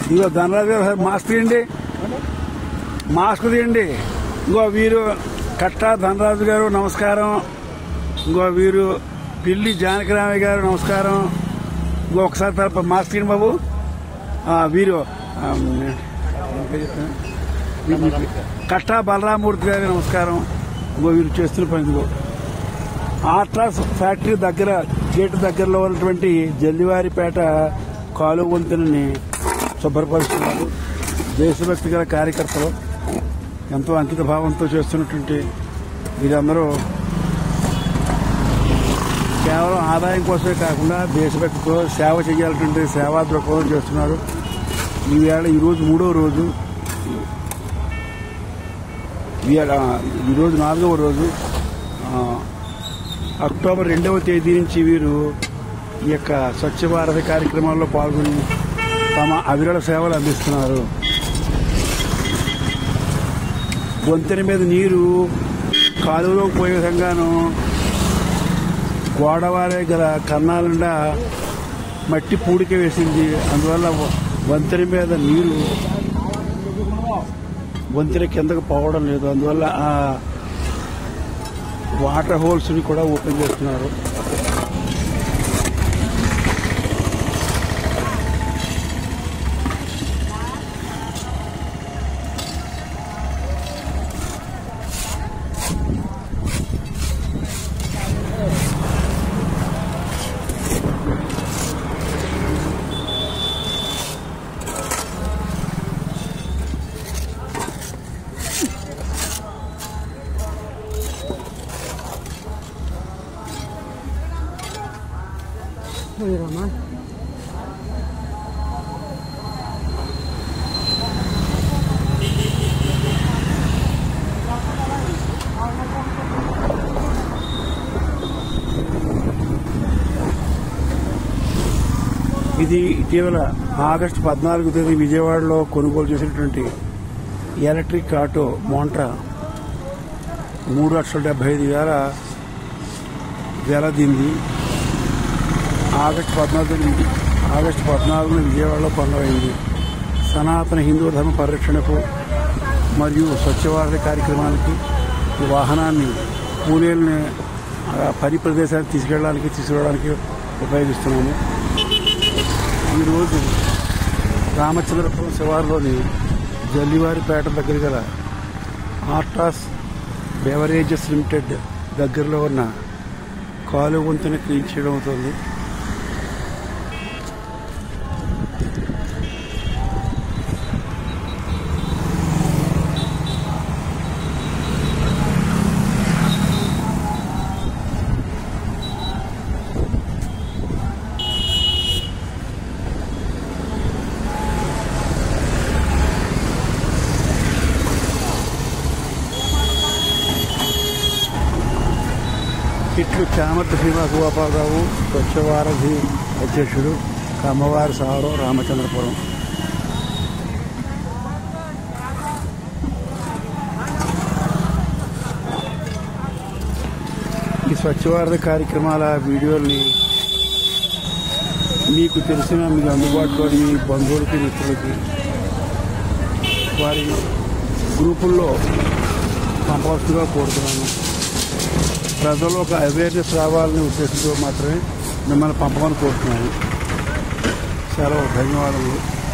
ఇదిగో ధనరాజు గారు మాస్క్ తీయండి మాస్క్ తీయండి ఇంకో వీరు కట్టా ధనరాజు గారు నమస్కారం ఇంకో వీరు పిల్లి జానకిరామయ్య గారు నమస్కారం ఇంకో ఒకసారి తరపు మాస్క్ తీయండి బాబు ఆ, వీరు ఆ, ఏం పేరు చెప్పాను? కట్టా బలరామూర్తి గారి నమస్కారం ఇంకో వీరు చేస్తున్న పని ఇదిగో ఆట్రాస్ ఫ్యాక్టరీ దగ్గర గేటు దగ్గరలో ఉన్నటువంటి జల్లివారిపేట కాలువ వంతెనని శుభ్రపరుస్తున్నారు దేశభక్తి గల కార్యకర్తలు ఎంతో అంకిత భావంతో చేస్తున్నటువంటి వీరందరూ కేవలం ఆదాయం కోసమే కాకుండా దేశభక్తితో సేవ చేయాలటువంటి సేవా దృక్పథం చేస్తున్నారు ఈవేళ ఈరోజు మూడో రోజు ఈవేళ ఈరోజు నాలుగవ రోజు ఆ, అక్టోబర్ రెండవ తేదీ నుంచి వీరు ఈ యొక్క స్వచ్ఛ భారత్ కార్యక్రమాల్లో పాల్గొని తమ అవిరళ సేవలు అందిస్తున్నారు వంతెన మీద నీరు కాలువలోకి పోయే విధంగాను గోడవారే గల కన్నాల నిండా మట్టి పూడిక వేసింది అందువల్ల వ- వంతెన మీద నీరు వంతెన కిందకు పోవడం లేదు అందువల్ల ఆ వాటర్ హోల్స్ ని కూడా ఓపెన్ చేస్తున్నారు పోయిరామా ఇది ఇటీవల ఆగస్టు పద్నాలుగు తేదీ విజయవాడలో కొనుగోలు చేసినటువంటి ఎలక్ట్రిక్ ఆటో మోంట్రా మూడు లక్షల డెబ్బై ఐదు వేల వేల దీంది ఆగస్టు పద్నాలుగు తేదీ ఆగస్టు పద్నాలుగున విజయవాడలో కొనమైంది సనాతన హిందూ ధర్మ పరిరక్షణకు మరియు స్వచ్ఛ భారత కార్యక్రమానికి ఈ వాహనాన్ని పూణేలని ఆ పని ప్రదేశానికి తీసుకెళ్ళడానికి తీసుకురావడానికి ఉపయోగిస్తున్నాము ఈరోజు రామచంద్రపురం శివారులోని జల్లివారిపేట దగ్గర గల ఆర్టాస్ బెవరేజెస్ లిమిటెడ్ దగ్గరలో ఉన్న కాలువ వంతెన క్లీన్ చేయడం అవుతుంది ఇట్లు చామర్తి శ్రీనివాస గోపాలరావు స్వచ్ఛవారధి అధ్యక్షుడు కమ్మవారి సావరం రామచంద్రపురం ఈ స్వచ్ఛవారధి కార్యక్రమాల వీడియోల్ని మీకు తెలిసిన మీకు అందుబాటులో మీ బంధువులకి మిత్రులకి వారి గ్రూపుల్లో పంపవలసిందిగా కోరుతున్నాను ప్రజల్లో ఒక అవేర్నెస్ రావాలనే ఉద్దేశంతో మాత్రమే మిమ్మల్ని పంపమని కోరుతున్నాను సెలవు ధన్యవాదములు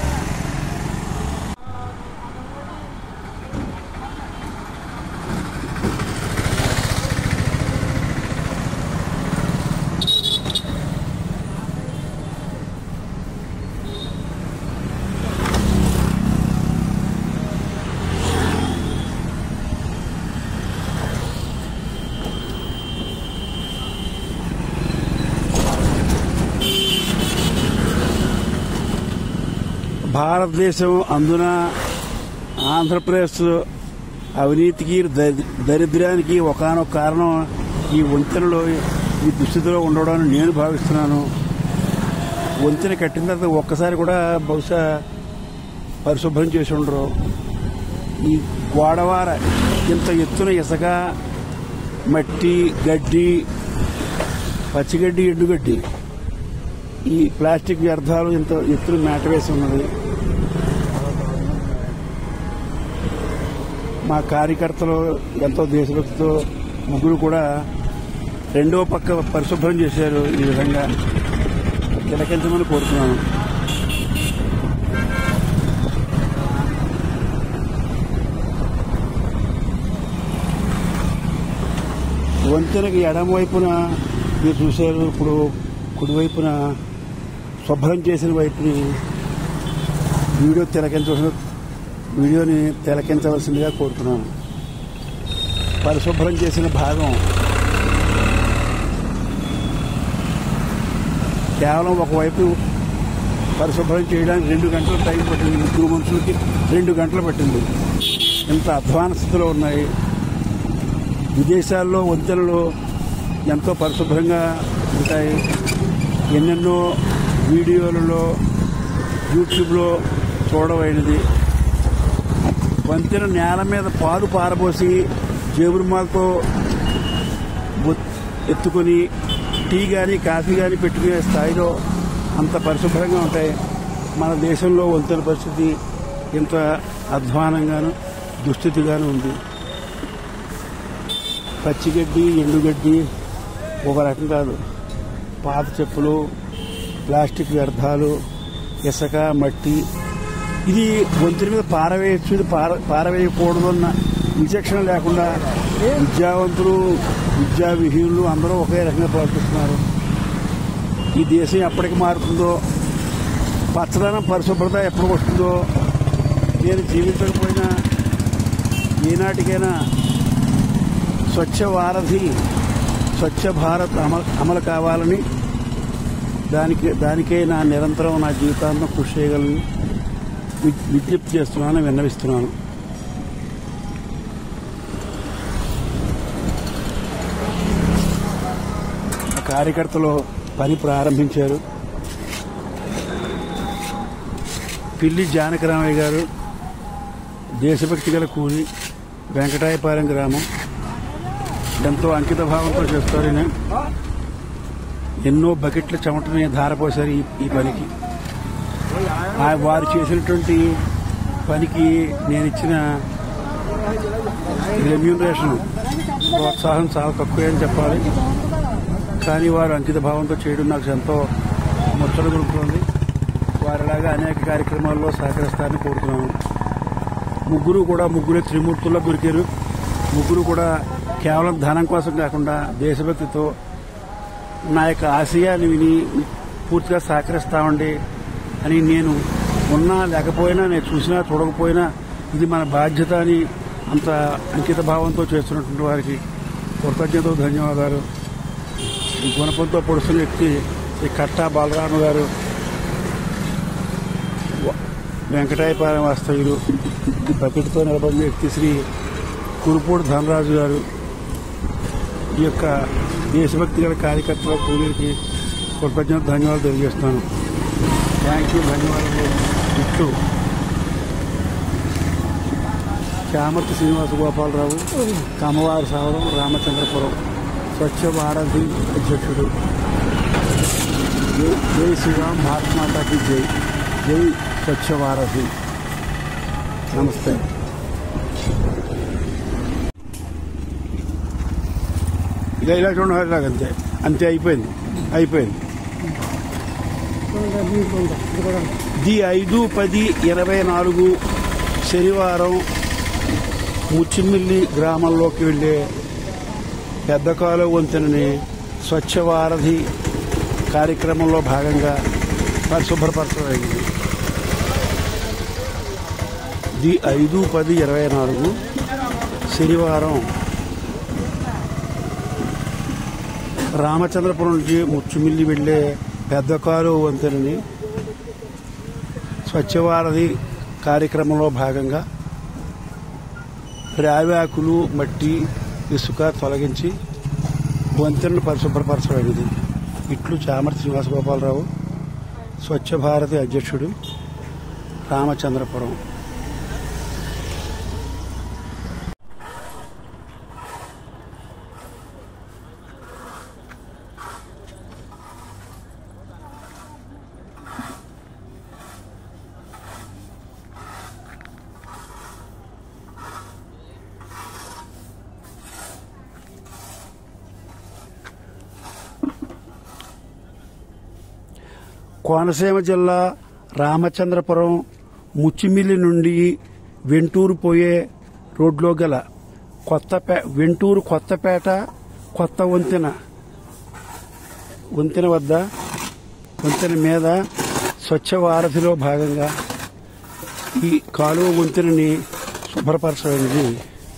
భారతదేశం అందున ఆంధ్రప్రదేశ్ అవినీతికి దరి- దరిద్రానికి ఒకనొక కారణం ఈ వంతెనలో ఈ దుస్థితిలో ఉండడం నేను భావిస్తున్నాను వంతెన కట్టిన తర్వాత ఒక్కసారి కూడా బహుశా పరిశుభ్రం చేసి ఉండరు ఈ గోడవార ఇంత ఎత్తున ఇసుక మట్టి గడ్డి పచ్చిగడ్డి ఎండుగడ్డి ఈ ప్లాస్టిక్ వ్యర్థాలు ఇంత ఎత్తున మేట వేసి ఉన్నది మా కార్యకర్తలు ఎంతో దేశభక్తితో ముగ్గురు కూడా రెండో పక్క పరిశుభ్రం చేశారు ఈ విధంగా తిలకించమని కోరుతున్నాను వంతెనకి ఎడమ వైపున మీరు చూశారు ఇప్పుడు కుడివైపున శుభ్రం చేసిన వైపుని వీడియో తిలకించవలసిన వీడియోని తిలకించవలసిందిగా కోరుతున్నాను పరిశుభ్రం చేసిన భాగం కేవలం ఒకవైపు పరిశుభ్రం చేయడానికి రెండు గంటలు టైం పట్టింది ముగ్గురు మనుషులకి రెండు గంటలు పట్టింది ఇంత అధ్వాన స్థితిలో ఉన్నాయి విదేశాల్లో వంతెనలు ఎంతో పరిశుభ్రంగా ఉంటాయి ఎన్నెన్నో వీడియోలలో యూట్యూబ్లో చూడమైనది వంతెన నేల మీద పాలు పారబోసి జేబురుమాలతో ఎత్తుకొని టీ కానీ కాఫీ కానీ పెట్టుకునే స్థాయిలో అంత పరిశుభ్రంగా ఉంటాయి మన దేశంలో వంతెన పరిస్థితి ఇంత అధ్వానంగాను దుస్థితిగాను ఉంది పచ్చిగడ్డి ఎండుగడ్డి ఒక రకం కాదు పాత చెప్పులు ప్లాస్టిక్ వ్యర్థాలు ఇసుక మట్టి ఇది వంతుల మీద పారవేయచ్చు ఇది పార పారవేయకూడదు అన్న విచక్షణ లేకుండా విద్యావంతులు విద్యా విహీనులు అందరూ ఒకే రకంగా ప్రవర్తిస్తున్నారు ఈ దేశం ఎప్పటికి మారుతుందో పచ్చదనం పరిశుభ్రత ఎప్పుడు వస్తుందో నేను జీవించకపోయినా ఈనాటికైనా స్వచ్ఛ వారధి స్వచ్ఛ భారత్ అమలు అమలు కావాలని దానికి దానికే నా నిరంతరం నా జీవితాంతం కృషి చేయగలను వి- విజ్ఞప్తి చేస్తున్నాను విన్నవిస్తున్నాను ఆ కార్యకర్తలు పని ప్రారంభించారు పిల్లి జానకరామయ్య గారు దేశభక్తి గల కూలి వెంకటాయపాలెం గ్రామం ఎంతో అంకిత భావంతో చేస్తారు ఈయన. ఎన్నో బకెట్ల చెమటని ధారపోశారు ఈ ఈ పనికి ఆ వారు చేసినటువంటి పనికి నేను ఇచ్చిన రెమ్యూనరేషన్ ప్రోత్సాహం చాలా తక్కువే అని చెప్పాలి కానీ వారు అంకిత భావంతో చేయడం నాకు ఎంతో ముచ్చట దొరుకుతుంది వారిలాగా అనేక కార్యక్రమాల్లో సహకరిస్తారని కోరుతున్నాను ముగ్గురు కూడా ముగ్గురే త్రిమూర్తుల్లో దొరికారు ముగ్గురు కూడా కేవలం ధనం కోసం కాకుండా దేశభక్తితో నా యొక్క ఆశయాన్ని విని పూర్తిగా సహకరిస్తామండి అని నేను ఉన్నా లేకపోయినా నేను చూసినా చూడకపోయినా ఇది మన బాధ్యత అని అంత అంకిత భావంతో చేస్తున్నటువంటి వారికి కృతజ్ఞత ధన్యవాదాలు ఈ గుణపంతో పొడుస్తున్న వ్యక్తి ఈ కట్టా బాలరామ గారు వ- వెంకటాయపాలెం వాస్తవ్యులు ఈ బకెట్తో నిలబడిన వ్యక్తి శ్రీ కురుపూడి ధనరాజు గారు ఈ యొక్క దేశభక్తి గల కార్యకర్తల కూలీలకి కృతజ్ఞత ధన్యవాదాలు తెలియజేస్తున్నాను థ్యాంక్ యూ ధన్యవాదాలు ఇట్లు చామర్తి శ్రీనివాస గోపాలరావు కమ్మవారి సావరం రామచంద్రపురం స్వచ్ఛ భారతి అధ్యక్షుడు జై జై శ్రీరామ్ భారత్ మాతాకి జై జై స్వచ్ఛ భారతి నమస్తే ఇలా ఇలా చూడండి ఇలాగ అంతే అంతే అయిపోయింది అయిపోయింది ది ఐదు పది ఇరవై నాలుగు శనివారం ముచ్చిమిల్లి గ్రామంలోకి వెళ్ళే పెద్ద కాలువ వంతెనని స్వచ్ఛ వారధి కార్యక్రమంలో భాగంగా పరిశుభ్రపరచబడింది ది ఐదు పది ఇరవై నాలుగు శనివారం రామచంద్రపురం నుంచి ముచ్చుమిల్లి వెళ్లే పెద్ద కాలువ వంతెనని స్వచ్ఛవారధి కార్యక్రమంలో భాగంగా రావాకులు మట్టి ఇసుక తొలగించి వంతెనను పరిశుభ్రపరచబడింది ఇట్లు చామర్తి శ్రీనివాస గోపాలరావు స్వచ్ఛ భారతి అధ్యక్షుడు రామచంద్రపురం కోనసీమ జిల్లా రామచంద్రపురం ముచ్చిమిల్లి నుండి వెంటూరు పోయే రోడ్లో గల కొత్తపే వెంటూరు కొత్తపేట కొత్త వంతెన వంతెన వద్ద వంతెన మీద స్వచ్ఛ వారధిలో భాగంగా ఈ కాలువ వంతెనని శుభ్రపరచడానికి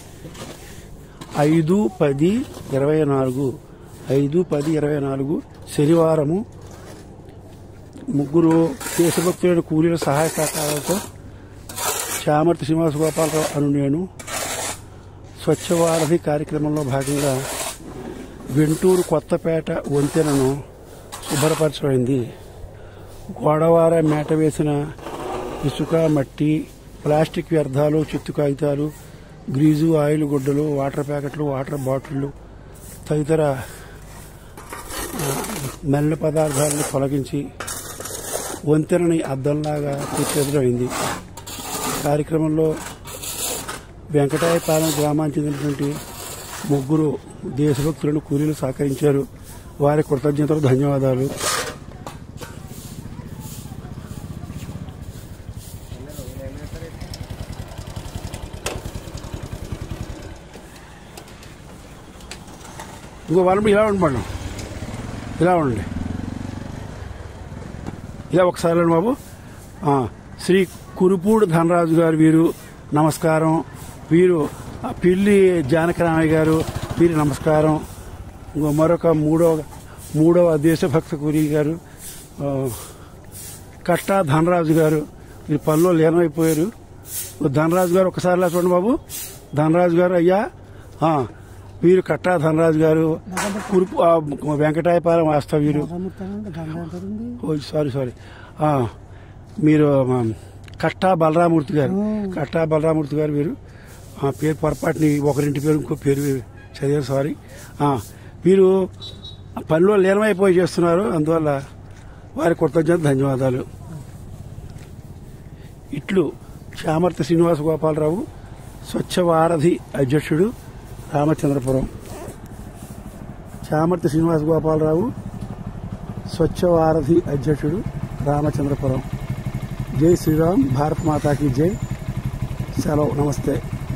ఐదు పది ఇరవై నాలుగు ఐదు పది ఇరవై నాలుగు శనివారము ముగ్గురు దేశభక్తులైన కూలీల సహాయ సహకారాలతో చామర్తి శ్రీనివాస గోపాలరావు అను నేను స్వచ్ఛ వారధి కార్యక్రమంలో భాగంగా వెంటూరు కొత్తపేట వంతెనను శుభ్రపరచబడింది గోడవార మేట వేసిన ఇసుక మట్టి ప్లాస్టిక్ వ్యర్థాలు చిత్తు కాగితాలు గ్రీజు ఆయిల్ గుడ్డలు వాటర్ ప్యాకెట్లు వాటర్ బాటిళ్లు తదితర ఆ, మెల్ల పదార్థాలను తొలగించి వంతెనని అద్దంలాగా తీర్చిదిద్దమైంది కార్యక్రమంలో వెంకటాయపాలెం గ్రామానికి చెందినటువంటి ముగ్గురు దేశభక్తులను కూలీలు సహకరించారు వారి కృతజ్ఞతలు ధన్యవాదాలు ఇంకో వాళ్ళు ఇలా ఉండమండి ఇలా ఉండండి ఇలా ఒకసారి రండి బాబు ఆ, శ్రీ కురుపూడి ధనరాజు గారు వీరు నమస్కారం వీరు ఆ, పిల్లి జానకరామయ్య గారు వీరి నమస్కారం ఇంకో మరొక మూడవ మూడవ దేశభక్త కూరి గారు ఆ, కట్టా ధనరాజు గారు వీరు పనిలో లీనమైపోయారు ధనరాజు గారు ఒకసారి ఇలా చూడండి బాబు ధనరాజు గారు అయ్యా ఆ, వీరు కట్టా ధనరాజు గారు కురుపు ఆ, వెంకటాయపాలెం వాస్తవ వీరు ఓ సారీ సారీ ఆ, మీరు ఆ, కట్టా బలరామూర్తి గారు కట్టా బలరామూర్తి గారు మీరు ఆ పేరు పొరపాటుని ఒకరింటి పేరు ఇంకో పేరు చదివారు సారీ ఆ, మీరు పనిలో లీనమైపోయి చేస్తున్నారు అందువల్ల వారి కృతజ్ఞత ధన్యవాదాలు ఇట్లు చామర్తి శ్రీనివాస గోపాలరావు స్వచ్ఛ వారధి అధ్యక్షుడు రామచంద్రపురం చామర్తి శ్రీనివాస గోపాలరావు స్వచ్ఛ వారధి అధ్యక్షుడు రామచంద్రపురం జై శ్రీరామ్ భారత్ మాతాకి జై సెలవు నమస్తే